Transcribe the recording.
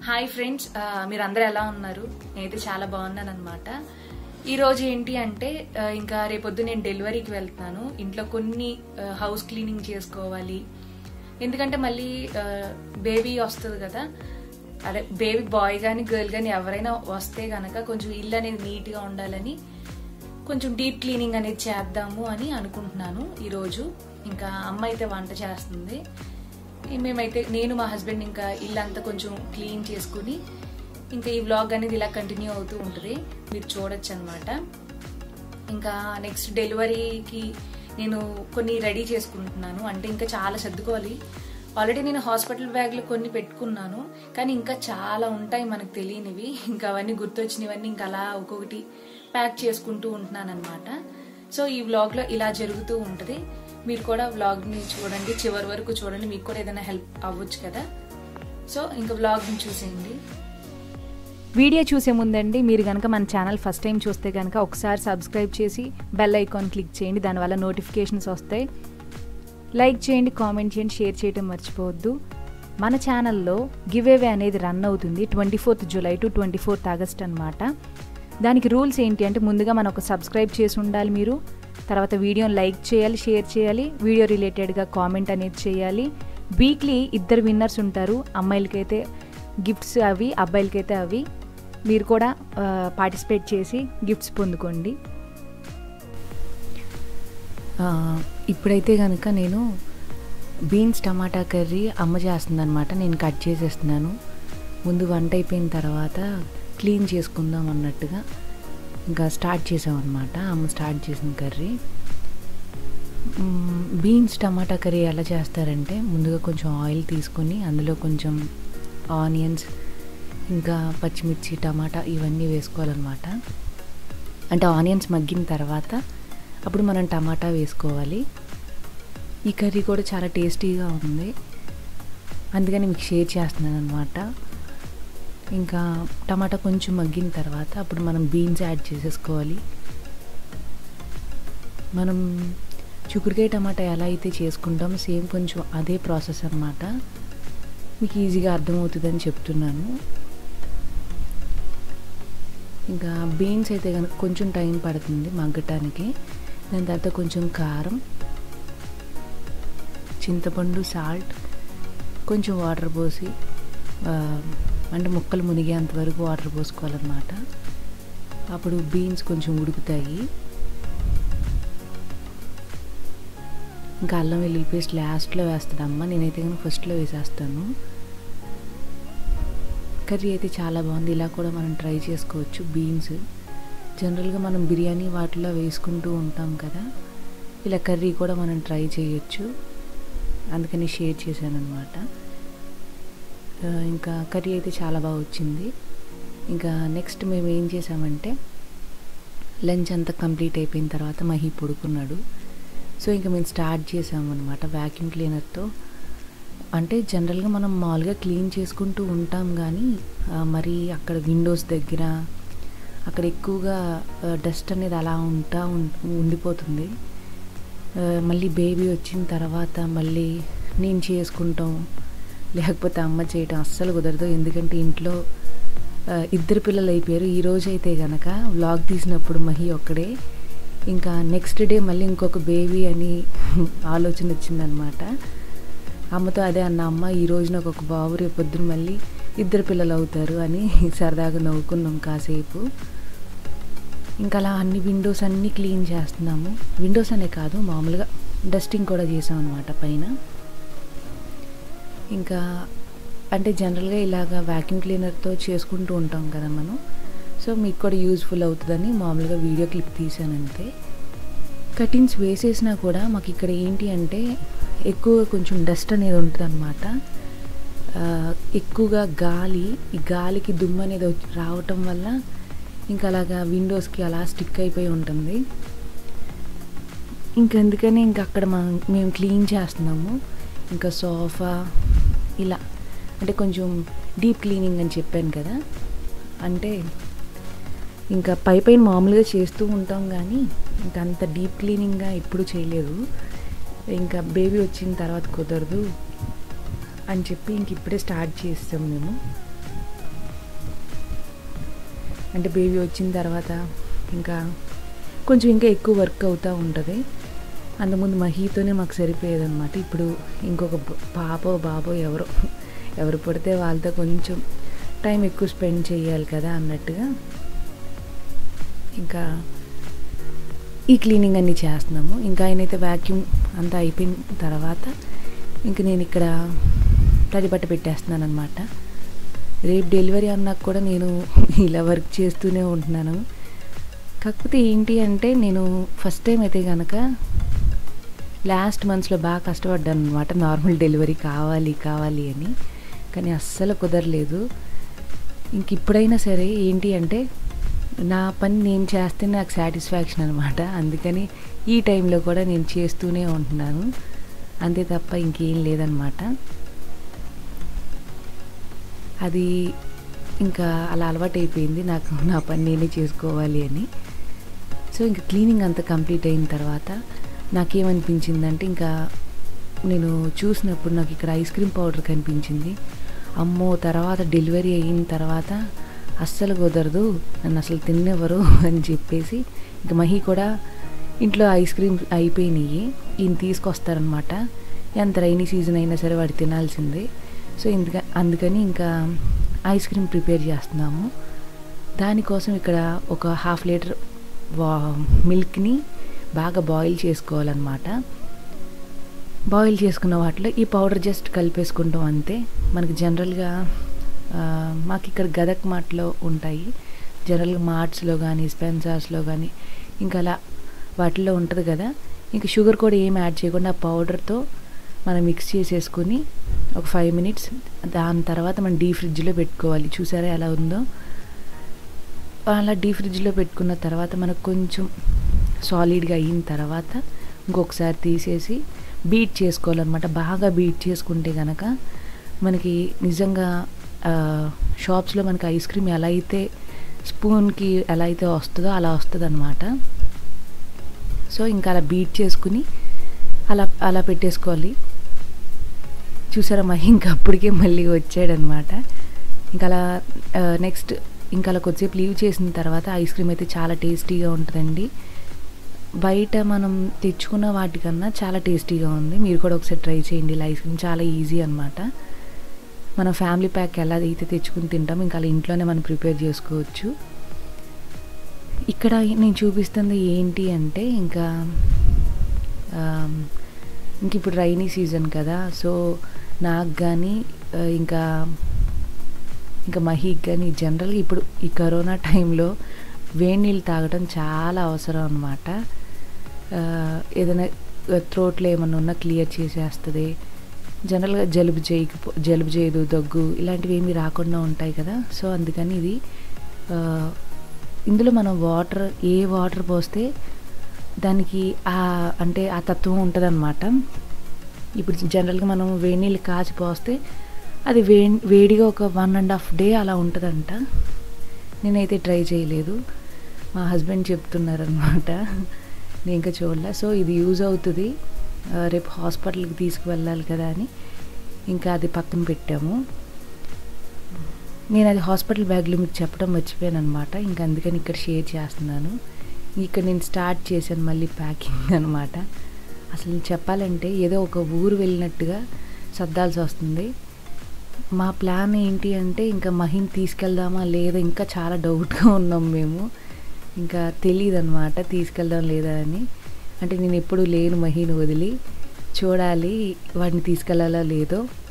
hi friends మీరు అందరూ ఎలా ఉన్నారు నేనైతే చాలా బాగున్నాను అనమాట ఈ రోజు ఏంటి అంటే ఆ, ఇంకా రేపొద్దు నేను డెలివరీకి వెళ్తున్నాను ఇంట్లో కొన్ని ఆ, హౌస్ క్లీనింగ్ చేసుకోవాలి ఎందుకంటే మళ్ళీ ఆ, బేబీ వస్తుంది కదా అదే బేబీ బాయ్ కానీ గర్ల్ కానీ ఎవరైనా వస్తే గనక కొంచెం ఇల్లు అనేది నీట్గా ఉండాలని కొంచెం డీప్ క్లీనింగ్ అనేది చేద్దాము అని అనుకుంటున్నాను ఈరోజు ఇంకా అమ్మ అయితే వంట చేస్తుంది ఈ మేమైతే నేను మా హస్బెండ్ ఇంకా ఇల్లంతా కొంచెం క్లీన్ చేసుకుని ఇంకా ఈ వ్లాగ్ అనేది ఇలా కంటిన్యూ అవుతూ ఉంటుంది మీరు చూడొచ్చు అనమాట ఇంకా నెక్స్ట్ డెలివరీకి నేను కొన్ని రెడీ చేసుకుంటున్నాను అంటే ఇంకా చాలా సర్దుకోవాలి ఆల్రెడీ నేను హాస్పిటల్ బ్యాగ్లు కొన్ని పెట్టుకున్నాను కానీ ఇంకా చాలా ఉంటాయి మనకు తెలియనివి ఇంకా అవన్నీ గుర్తొచ్చినవన్నీ ఇంకా అలా ఒక్కొక్కటి ప్యాక్ చేసుకుంటూ ఉంటున్నాను అనమాట సో ఈ వ్లాగ్లో ఇలా జరుగుతూ ఉంటుంది మీరు కూడా వ్లాగ్ని చూడండి చివరి వరకు చూడండి మీకు కూడా ఏదైనా హెల్ప్ అవ్వచ్చు కదా సో ఇంకా వ్లాగ్ని చూసేయండి వీడియో చూసే ముందండి మీరు కనుక మన ఛానల్ ఫస్ట్ టైం చూస్తే కనుక ఒకసారి సబ్స్క్రైబ్ చేసి బెల్ ఐకాన్ క్లిక్ చేయండి దానివల్ల నోటిఫికేషన్స్ వస్తాయి లైక్ చేయండి కామెంట్ చేయండి షేర్ చేయడం మర్చిపోవద్దు మన ఛానల్లో గివ్ అవే అనేది రన్ అవుతుంది twenty fourth July to twenty fourth August అనమాట దానికి రూల్స్ ఏంటి అంటే ముందుగా మనం ఒక సబ్స్క్రైబ్ చేసి ఉండాలి మీరు తర్వాత వీడియోని లైక్ చేయాలి షేర్ చేయాలి వీడియో రిలేటెడ్గా కామెంట్ అనేది చేయాలి వీక్లీ ఇద్దరు విన్నర్స్ ఉంటారు అమ్మాయిలకైతే గిఫ్ట్స్ అవి అబ్బాయిలకైతే అవి మీరు కూడా పార్టిసిపేట్ చేసి గిఫ్ట్స్ పొందుకోండి ఆ, ఇప్పుడైతే కనుక నేను బీన్స్ టమాటా కర్రీ అమ్మ చేస్తుందన్నమాట నేను కట్ చేసేస్తున్నాను ముందు వంట అయిపోయిన తర్వాత క్లీన్ చేసుకుందాం అన్నట్టుగా ఇంకా స్టార్ట్ చేసామన్నమాట అమ్మ స్టార్ట్ చేసిన కర్రీ మ్మ్, బీన్స్ టమాటా కర్రీ ఎలా చేస్తారంటే ముందుగా కొంచెం ఆయిల్ తీసుకొని అందులో కొంచెం ఆనియన్స్ ఇంకా పచ్చిమిర్చి టమాటా ఇవన్నీ వేసుకోవాలన్నమాట అంటే ఆనియన్స్ మగ్గిన తర్వాత అప్పుడు మనం టమాటా వేసుకోవాలి ఈ కర్రీ కూడా చాలా టేస్టీగా ఉంది అందుకని మీకు షేర్ చేస్తున్నాను అనమాట ఇంకా టమాటా కొంచెం మగ్గిన తర్వాత అప్పుడు మనం బీన్స్ యాడ్ చేసేసుకోవాలి మనం చిక్కుడుకాయ టమాటా ఎలా అయితే చేసుకుంటామో సేమ్ కొంచెం అదే ప్రాసెస్ అనమాట మీకు ఈజీగా అర్థమవుతుందని చెప్తున్నాను ఇంకా బీన్స్ అయితే కనుక కొంచెం టైం పడుతుంది మగ్గటానికి దాని తర్వాత కొంచెం కారం చింతపండు సాల్ట్ కొంచెం వాటర్ పోసి ఆ, అంటే ముక్కలు మునిగేంత వరకు వాటర్ పోసుకోవాలన్నమాట అప్పుడు బీన్స్ కొంచెం ఉడుకుతాయి ఇంకా అల్లం వెల్లుల్లి పేస్ట్ లాస్ట్లో వేస్తాడమ్మ నేనైతే కనుక ఫస్ట్లో వేసేస్తాను కర్రీ అయితే చాలా బాగుంది ఇలా కూడా మనం ట్రై చేసుకోవచ్చు బీన్స్ జనరల్గా మనం బిర్యానీ వాటిలో వేసుకుంటూ ఉంటాం కదా ఇలా కర్రీ కూడా మనం ట్రై చేయొచ్చు అందుకని షేర్ చేశాను అనమాట ఇంకా కర్రీ అయితే చాలా బాగా వచ్చింది ఇంకా నెక్స్ట్ మేము ఏం చేసామంటే లంచ్ అంతా కంప్లీట్ అయిపోయిన తర్వాత మహి పడుకున్నాడు సో ఇంకా మేము స్టార్ట్ చేసామన్నమాట వ్యాక్యూమ్ క్లీనర్తో అంటే జనరల్గా మనం మామూలుగా క్లీన్ చేసుకుంటూ ఉంటాం కానీ ఆ, మరి అక్కడ విండోస్ దగ్గర అక్కడ ఎక్కువగా డస్ట్ అనేది అలా ఉంటా ఉం- ఉండిపోతుంది ఆ, మళ్ళీ బేబీ వచ్చిన తర్వాత మళ్ళీ నేను చేసుకుంటాం లేకపోతే అమ్మ చేయటం అస్సలు కుదరదు ఎందుకంటే ఇంట్లో ఆ, ఇద్దరు పిల్లలు అయిపోయారు ఈ రోజు అయితే గనక వ్లాగ్ తీసినప్పుడు మహి ఒక్కడే ఇంకా నెక్స్ట్ డే మళ్ళీ ఇంకొక బేబీ అని ఆలోచన వచ్చిందనమాట అమ్మతో అదే అన్న అమ్మ ఈ రోజు నాకు ఒక బాబు రేపు పొద్దున మళ్ళీ ఇద్దరు పిల్లలు అవుతారు అని సరదాగా నవ్వుకున్నాం కాసేపు ఇంకా అలా అన్ని విండోస్ అన్నీ క్లీన్ చేస్తున్నాము విండోస్ అనే కాదు మామూలుగా డస్టింగ్ కూడా చేసాం అనమాట పైన ఇంకా అంటే జనరల్గా ఇలాగ వ్యాక్యూమ్ క్లీనర్తో చేసుకుంటూ ఉంటాం కదా మనం సో మీకు కూడా యూజ్ఫుల్ అవుతుందని మామూలుగా వీడియో క్లిప్ తీసానంతే కటింగ్స్ వేసేసినా కూడా మాకు ఇక్కడ ఏంటి అంటే ఎక్కువ కొంచెం డస్ట్ అనేది ఉంటుంది అనమాట ఎక్కువగా గాలి ఈ గాలికి దుమ్ము అనేది వచ్చి- రావటం వల్ల ఇంకా అలాగా విండోస్కి అలా స్టిక్ అయిపోయి ఉంటుంది ఇంకా అందుకని ఇంకా అక్కడ మనం మేము క్లీన్ చేస్తున్నాము ఇంకా సోఫా ఇలా అంటే కొంచెం డీప్ క్లీనింగ్ అని చెప్పాను కదా అంటే ఇంకా పై పైన మామూలుగా చేస్తూ ఉంటాం కానీ ఇంకా అంత డీప్ క్లీనింగ్గా ఎప్పుడు చేయలేదు ఇంకా బేబీ వచ్చిన తర్వాత కుదరదు అని చెప్పి ఇంక ఇప్పుడే స్టార్ట్ చేస్తాం మేము అంటే బేబీ వచ్చిన తర్వాత ఇంకా కొంచెం ఇంకా ఎక్కువ వర్క్ అవుతూ ఉంటుంది అంతకుముందు మహీతోనే మాకు సరిపోయేదన్నమాట ఇప్పుడు ఇంకొక బ- పాపో బాబో ఎవరో ఎవరు పడితే వాళ్ళతో కొంచెం టైం ఎక్కువ స్పెండ్ చేయాలి కదా అన్నట్టుగా ఇంకా ఈ క్లీనింగ్ అన్నీ చేస్తున్నాము ఇంకా ఆయనైతే వ్యాక్యూమ్ అంతా అయిపోయిన తర్వాత ఇంక నేను ఇక్కడ తడి బట్ట పెట్టేస్తున్నాను అనమాట రేపు డెలివరీ అన్నాక కూడా నేను ఇలా వర్క్ చేస్తూనే ఉంటున్నాను కాకపోతే ఏంటి అంటే నేను ఫస్ట్ టైం అయితే కనుక లాస్ట్ మంత్స్లో బాగా కష్టపడ్డాను అనమాట నార్మల్ డెలివరీ కావాలి కావాలి అని కానీ అస్సలు కుదరలేదు ఇంక ఇప్పుడైనా సరే ఏంటి అంటే నా పని నేను చేస్తే నాకు సాటిస్ఫాక్షన్ అనమాట అందుకని ఈ టైంలో కూడా నేను చేస్తూనే ఉంటున్నాను అంతే తప్ప ఇంకేం లేదనమాట అది ఇంకా అలా అలవాటు అయిపోయింది నాకు నా పని నేనే చేసుకోవాలి అని సో ఇంకా క్లీనింగ్ అంతా కంప్లీట్ అయిన తర్వాత నాకేమనిపించిందంటే ఇంకా నేను చూసినప్పుడు నాకు ఇక్కడ ఐస్ క్రీమ్ పౌడర్ కనిపించింది అమ్మో తర్వాత డెలివరీ అయిన తర్వాత అస్సలు కుదరదు నన్ను అసలు తిన్నెవరు అని చెప్పేసి ఇంకా మహి కూడా ఇంట్లో ఐస్ క్రీమ్ అయిపోయినాయి ఈయన తీసుకొస్తారనమాట ఎంత రైనీ సీజన్ అయినా సరే వాడు తినాల్సిందే సో ఇందుక అందుకని ఇంకా ఐస్ క్రీమ్ ప్రిపేర్ చేస్తున్నాము దానికోసం ఇక్కడ ఒక హాఫ్ లీటర్ వా మిల్క్ని బాగా బాయిల్ చేసుకోవాలన్నమాట బాయిల్ చేసుకున్న వాటిలో ఈ పౌడర్ జస్ట్ కలిపేసుకుంటాం అంతే మనకి జనరల్గా ఆ, మాకు ఇక్కడ గదక్ మార్ట్లో ఉంటాయి జనరల్గా మార్ట్స్లో కానీ స్పెన్సర్స్లో కానీ ఇంకా అలా వాటిల్లో ఉంటుంది కదా ఇంకా షుగర్ కూడా ఏం యాడ్ చేయకుండా ఆ పౌడర్తో మనం మిక్స్ చేసేసుకుని ఒక ఫైవ్ మినిట్స్ దాని తర్వాత మనం డీ ఫ్రిడ్జ్లో పెట్టుకోవాలి చూసారా ఎలా ఉందో అలా డీ ఫ్రిడ్జ్లో పెట్టుకున్న తర్వాత మనకు కొంచెం సాలిడ్గా అయిన తర్వాత ఇంకొకసారి తీసేసి బీట్ చేసుకోవాలన్నమాట బాగా బీట్ చేసుకుంటే కనుక మనకి నిజంగా షాప్స్లో మనకి ఐస్ క్రీమ్ ఎలా అయితే స్పూన్కి ఎలా అయితే వస్తుందో అలా వస్తుంది అనమాట సో ఇంకా అలా బీట్ చేసుకుని అలా అలా పెట్టేసుకోవాలి చూసారా మా ఇంకా అప్పటికే మళ్ళీ వచ్చాడనమాట ఇంకా అలా నెక్స్ట్ ఇంకా అలా కొద్దిసేపు లీవ్ చేసిన తర్వాత ఐస్ క్రీమ్ అయితే చాలా టేస్టీగా ఉంటుందండి బయట మనం తెచ్చుకున్న వాటికన్నా చాలా టేస్టీగా ఉంది మీరు కూడా ఒకసారి ట్రై చేయండి ఇలా ఐస్ క్రీమ్ చాలా ఈజీ అనమాట మన ఫ్యామిలీ ప్యాక్ ఎలా అయితే తెచ్చుకుని తింటాం ఇంకా అలా ఇంట్లోనే మనం ప్రిపేర్ చేసుకోవచ్చు ఇక్కడ నేను చూపిస్తుంది ఏంటి అంటే ఇంకా ఆమ్, ఇంక ఇప్పుడు రైనీ సీజన్ కదా సో నాకు కానీ ఇంకా ఇంకా మహీక్ కానీ జనరల్గా ఇప్పుడు ఈ కరోనా టైంలో వేడి నీళ్ళు తాగడం చాలా అవసరం అనమాట ఏదైనా థ్రోట్లో ఏమన్నా ఉన్నా క్లియర్ చేసేస్తుంది జనరల్గా జలుబు చేయకపో జలుబు చేయదు దగ్గు ఇలాంటివి ఏమీ రాకుండా ఉంటాయి కదా సో అందుకని ఇది ఆ, ఇందులో మనం వాటర్ ఏ వాటర్ పోస్తే దానికి ఆ అంటే ఆ తత్వం ఉంటుంది ఇప్పుడు జనరల్గా మనం వేడి నీళ్ళు కాచి పోస్తే అది వే వేడిగా ఒక వన్ అండ్ హాఫ్ డే అలా ఉంటుందంట నేనైతే ట్రై చేయలేదు మా హస్బెండ్ చెప్తున్నారనమాట నేను ఇంకా చూడలే సో ఇది యూజ్ అవుతుంది ఆ, రేపు హాస్పిటల్కి తీసుకువెళ్ళాలి కదా అని ఇంకా అది పక్కన పెట్టాము నేను అది హాస్పిటల్ బ్యాగ్లో మీకు చెప్పడం మర్చిపోయాను అనమాట ఇంకా అందుకని ఇక్కడ షేర్ చేస్తున్నాను ఇక్కడ నేను స్టార్ట్ చేశాను మళ్ళీ ప్యాకింగ్ అనమాట అసలు చెప్పాలంటే ఏదో ఒక ఊరు వెళ్ళినట్టుగా సర్దాల్సి వస్తుంది మా ప్లాన్ ఏంటి అంటే ఇంకా మహిన్ తీసుకెళ్దామా లేదా ఇంకా చాలా డౌట్గా ఉన్నాం మేము ఇంకా తెలియదు అనమాట తీసుకెళ్దాం లేదా అని అంటే నేను ఎప్పుడు లేను మహిన్ వదిలి చూడాలి వాడిని తీసుకెళ్లాలో లేదో